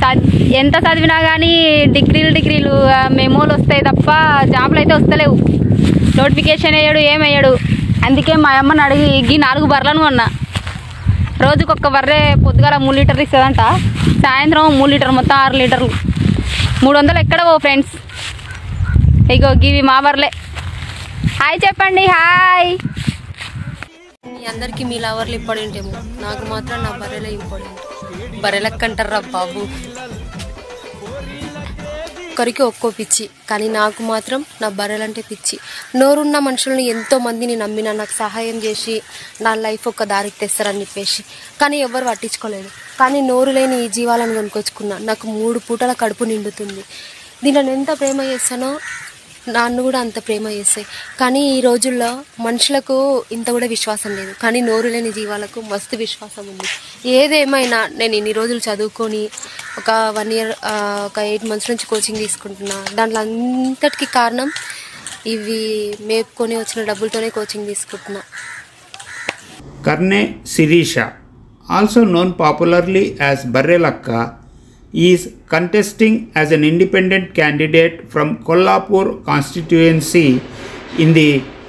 చ- ఎంత చదివినా కానీ డిగ్రీలు డిగ్రీలు ఆ, మెమోలు వస్తాయి తప్ప జాబులు అయితే వస్తలేవు నోటిఫికేషన్ వేయడు ఏం వేయడు అందుకే మా అమ్మని అడిగి ఈ నాలుగు బర్రెలను కొన్నా రోజుకు ఒక్క బర్రె పొద్దుగాల మూడు లీటర్ ఇస్తుందంట సాయంత్రం మూడు లీటర్ మొత్తం ఆరు లీటర్లు మూడు వందలు ఎక్కడ పో ఫ్రెండ్స్ ఇగో గివి మా బర్రెలే హాయ్ చెప్పండి హాయ్ మీ అందరికీ మీ లవర్లు ఇంపార్టెంట్ ఏమో నాకు మాత్రం నా బర్రెలే ఇంపార్టెంట్ బర్రెలెక్క అంటారా బాబు ఒక్కరికి ఒక్కో పిచ్చి కానీ నాకు మాత్రం నా బర్రెలంటే పిచ్చి నోరున్న మనుషులను ఎంతో మందిని నమ్మిన నాకు సహాయం చేసి నా లైఫ్ ఒక దారికి తెస్తారని చెప్పేసి కానీ ఎవరు పట్టించుకోలేదు కానీ నోరు లేని ఈ జీవాలను కొనుక్కొచ్చుకున్నా నాకు మూడు పూటల కడుపు నిండుతుంది దీనిని ఎంత ప్రేమ చేస్తానో నన్ను కూడా అంత ప్రేమ చేస్తాయి కానీ ఈ రోజుల్లో మనుషులకు ఇంత కూడా విశ్వాసం లేదు కానీ నోరు లేని జీవాలకు మస్తు విశ్వాసం ఉంది ఏదేమైనా నేను ఇన్ని రోజులు చదువుకొని ఒక వన్ ఇయర్ ఒక ఎయిట్ మంత్స్ నుంచి కోచింగ్ తీసుకుంటున్నా దాంట్లో అంతటికి కారణం ఇవి మేపుకొని వచ్చిన డబ్బులతోనే కోచింగ్ తీసుకుంటున్నా Karne Sirisha, also known popularly as Barrelakka, is contesting as an independent candidate from Kollapur constituency in the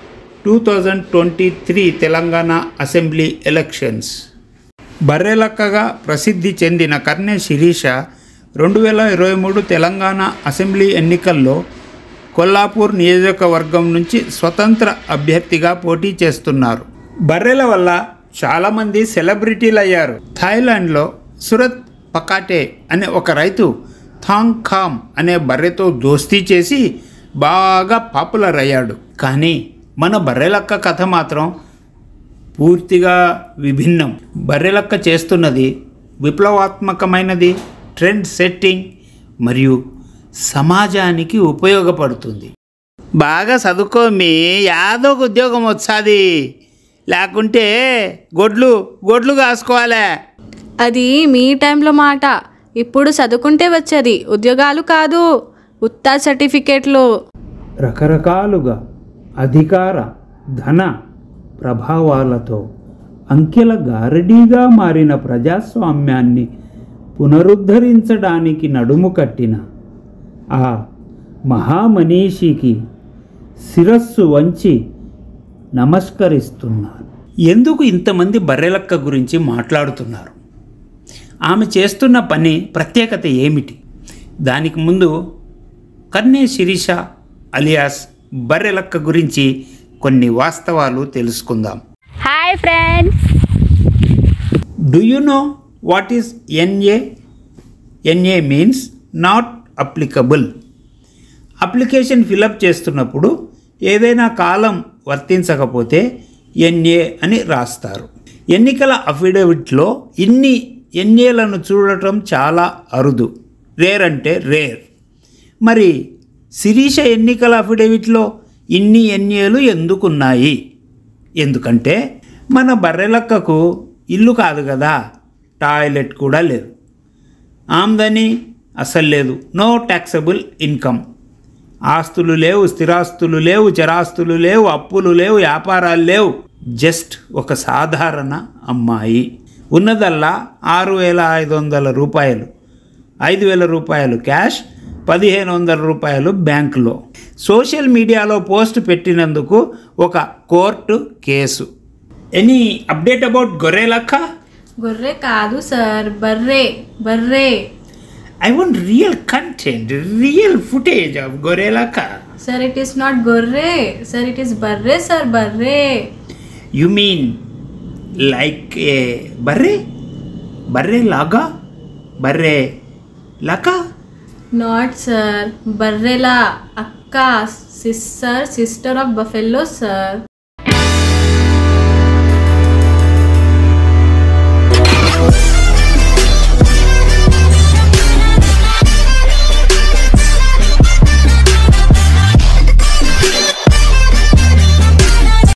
2023 Telangana Assembly elections. బర్రెలక్కగా ప్రసిద్ధి చెందిన కర్ణె శిరీష రెండు వేల ఇరవై మూడు తెలంగాణ అసెంబ్లీ ఎన్నికల్లో కొల్లాపూర్ నియోజకవర్గం నుంచి స్వతంత్ర అభ్యర్థిగా పోటీ చేస్తున్నారు బర్రెల వల్ల చాలామంది సెలబ్రిటీలు అయ్యారు థాయిలాండ్లో సురత్ పకాటే అనే ఒక రైతు థాంగ్ ఖామ్ అనే బర్రెతో దోస్తీ చేసి బాగా పాపులర్ అయ్యాడు కానీ మన బర్రెలక్క కథ మాత్రం పూర్తిగా విభిన్నం బర్రెలక్క చేస్తున్నది విప్లవాత్మకమైనది ట్రెండ్ సెట్టింగ్ మరియు సమాజానికి ఉపయోగపడుతుంది బాగా చదువుకో మీ యాదో ఒక ఉద్యోగం వచ్చాది లేకుంటే గొడ్లు గొడ్లు కాసుకోవాలే అది మీ టైంలో మాట ఇప్పుడు చదువుకుంటే వచ్చేది ఉద్యోగాలు కాదు ఉత్తా సర్టిఫికేట్లు రకరకాలుగా అధికార ధన ప్రభావాలతో అంకెల గారడీగా మారిన ప్రజాస్వామ్యాన్ని పునరుద్ధరించడానికి నడుము కట్టిన ఆ మహామనీషికి శిరస్సు వంచి నమస్కరిస్తున్నాను ఎందుకు ఇంతమంది బర్రెలక్క గురించి మాట్లాడుతున్నారు ఆమె చేస్తున్న పని ప్రత్యేకత ఏమిటి దానికి ముందు కన్నే శిరీష అలియాస్ బర్రెలక్క గురించి కొన్ని వాస్తవాలు తెలుసుకుందాం hi friends do you know what is NA NA means not applicable application fill up చేస్తున్నప్పుడు ఏదైనా కాలం వర్తించకపోతే ఎన్ఏ అని రాస్తారు ఎన్నికల అఫిడవిట్లో ఇన్ని ఎన్ఏలను చూడటం చాలా అరుదు రేర్ అంటే రేర్ మరి శిరీష ఎన్నికల అఫిడవిట్లో ఇన్ని ఎన్ఏలు ఎందుకున్నాయి ఎందుకంటే మన బర్రెలక్కకు ఇల్లు కాదు కదా టాయిలెట్ కూడా లేదు ఆమ్దని అసలు లేదు నో ట్యాక్సబుల్ ఇన్కమ్ ఆస్తులు లేవు స్థిరాస్తులు లేవు చరాస్తులు లేవు అప్పులు లేవు వ్యాపారాలు లేవు జస్ట్ ఒక సాధారణ అమ్మాయి ఉన్నదల్లా ఆరు వేల ఐదు వందల రూపాయలు ఐదు వేల రూపాయలు క్యాష్ పదిహేను వందల రూపాయలు బ్యాంకులో సోషల్ మీడియాలో పోస్ట్ పెట్టినందుకు ఒక court case any update about గొర్రెలక్క గొర్రె కాదు సార్ బర్రే బర్రే I want real content real footage of గొర్రెలక్క సార్ ఇట్ ఈస్ నాట్ గొర్రె సార్ ఇట్ ఈస్ బర్రే సార్ బర్రే యు మీన్ లైక్ ఏ బర్రె బర్రె లాగా బర్రె లక నాట్ సార్ బర్రెలా అక్క sister sister of buffalo sir